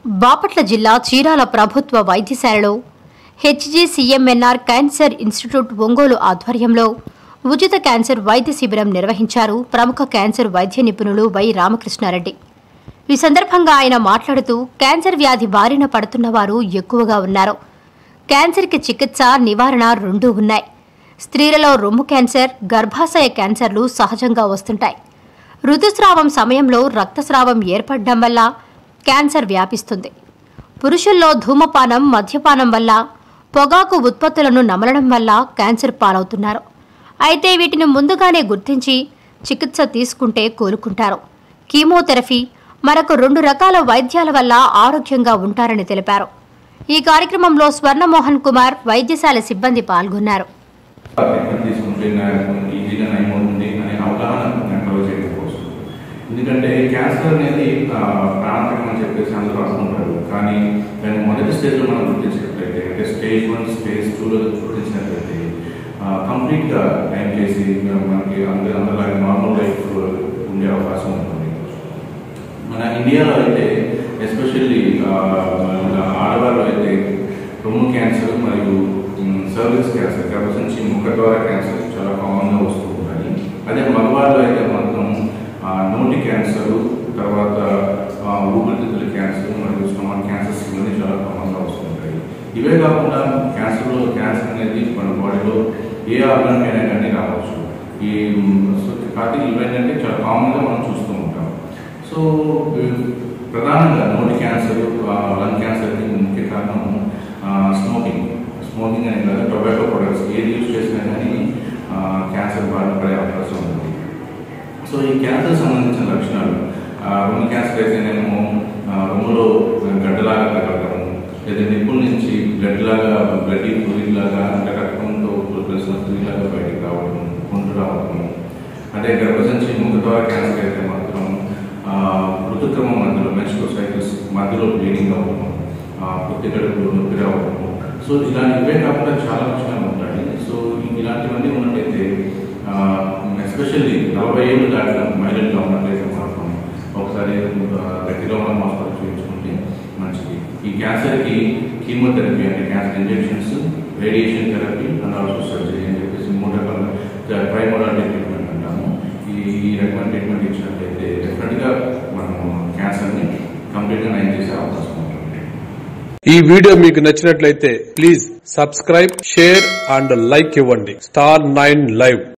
బాపట్ల జిల్లా చీరాల ప్రభుత్వ వైద్యశాలలో హెచ్జీసీఎంఎన్ఆర్ క్యాన్సర్ ఇన్స్టిట్యూట్ ఒంగోలు ఆధ్వర్యంలో ఉచిత క్యాన్సర్ వైద్య శిబిరం నిర్వహించారు ప్రముఖ క్యాన్సర్ వైద్య నిపుణులు వై రామకృష్ణారెడ్డి ఈ సందర్భంగా ఆయన మాట్లాడుతూ క్యాన్సర్ వ్యాధి బారిన పడుతున్న వారు ఎక్కువగా ఉన్నారు క్యాన్సర్కి చికిత్స నివారణ రెండూ ఉన్నాయి స్త్రీలలో రొమ్ము క్యాన్సర్ గర్భాశయ క్యాన్సర్లు సహజంగా వస్తుంటాయి ఋతుస్రావం సమయంలో రక్తస్రావం ఏర్పడడం వల్ల క్యాన్సర్ వ్యాపిస్తుంది పురుషుల్లో ధూమపానం మద్యపానం వల్ల పొగాకు ఉత్పత్తులను నమలడం వల్ల క్యాన్సర్ పాలవుతున్నారు అయితే వీటిని ముందుగానే గుర్తించి చికిత్స తీసుకుంటే కోలుకుంటారు కీమోథెరపీ మరొక రెండు రకాల వైద్యాల వల్ల ఆరోగ్యంగా ఉంటారని తెలిపారు ఈ కార్యక్రమంలో స్వర్ణమోహన్ కుమార్ వైద్యశాల సిబ్బంది పాల్గొన్నారు ట్రీట్మెంట్ తీసుకుంటే నాకు ఈజీగా నయమవుతుంది అనే అవగాహన నాకు చేయడం కోసం ఎందుకంటే క్యాన్సర్ అనేది ఆ, ప్రాణాంతకం అని చెప్పేసి అందరూ అనుకుంటారు కానీ దాన్ని మొదటి స్టేజ్లో మనం గుర్తించినట్లయితే అంటే స్టేజ్ వన్ స్టేజ్ టూలో గుర్తించినట్లయితే కంప్లీట్గా టైం చేసి మనకి అందరి అందరిలాగా నార్మల్ లైఫ్ ఉండే అవకాశం ఉంటుంది మన ఇండియాలో అయితే ఎస్పెషల్లీ ఆడవాళ్ళు అయితే రొమ్ము క్యాన్సర్ మరియు సర్వీస్ క్యాన్సర్ గర్భసంచి ముఖ ద్వారా క్యాన్సర్ చాలా కామన్గా వస్తూ ఉంటాయి అదే మగవాళ్ళు అయితే మాత్రం ఆ, నోటి క్యాన్సర్ తర్వాత ఆ, ఊపిరితిత్తుల క్యాన్సర్ మరియు స్టమక్ క్యాన్సర్స్ ఇవన్నీ చాలా కామన్గా వస్తుంటాయి ఇవే కాకుండా క్యాన్సర్లో క్యాన్సర్ అనేది మన బాడీలో ఏ ఆర్గన్ అయినా కానీ రావచ్చు ఈ సో కాకపోతే ఇవేంటంటే చాలా కామన్గా మనం చూస్తూ ఉంటాం సో ప్రధానంగా నోటి క్యాన్సర్ లంగ్ క్యాన్సర్కి ముఖ్య కారణం స్మోకింగ్ స్మోకింగ్ అనే కాదు టొబాకో ప్రొడక్ట్స్ ఏది యూజ్ చేసినా కానీ క్యాన్సర్ బారిన పడే అవకాశం ఉంది సో ఈ క్యాన్సర్ సంబంధించిన లక్షణాలు ఆ, రొమ్ము క్యాన్సర్ అయితేనేమో ఆ, రొమ్ములో గడ్డలాగా తగ్గడము లేదా నిప్పుల నుంచి బ్లడ్ లాగా బ్లడ్ ఫ్లూయిడ్ లాగా అంటే రక్తంతో కలిసిన ఫ్లూయిడ్ లాగా బయటికి రావడం గుంటు రావడం అదే గర్భసంచి ముఖ ద్వారా క్యాన్సర్ అయితే మాత్రం ఆ, ఋతుక్రమం మధ్యలో మెన్స్ట్రోసైటిస్ మధ్యలో బ్లీడింగ్ అవ్వడం పుట్టి కడుపులో నొప్పి రావడం సో ఇలాంటి ఇవే కాకుండా చాలా లక్షణాలు ఉంటాయి సో ఇలాంటివన్నీ ఉన్నట్టయితే ఎస్పెషల్లీ నలభై ఏళ్ళు దాటిన మహిళల్లో ఉన్నట్లయితే మాత్రం ఒకసారి ఆ, గట్టిగా ఉన్న హాస్పిటల్ చూపించుకుంటే మంచిది ఈ క్యాన్సర్కి కీమోథెరపీ అంటే cancer injections radiation therapy and also surgery అని చెప్పేసి మూడు రకాల ట్రైమోడాలిటీ ట్రీట్మెంట్ అంటాము ఈ ఈ రకమైన ట్రీట్మెంట్ ఇచ్చినట్లయితే డెఫినెట్గా మనము క్యాన్సర్ని కంప్లీట్గా నయం చేసే అవకాశం ఉంటుంది ఈ వీడియో మీకు నచ్చినట్లయితే please subscribe share and like ఇవ్వండి స్టార్ నైన్ లైవ్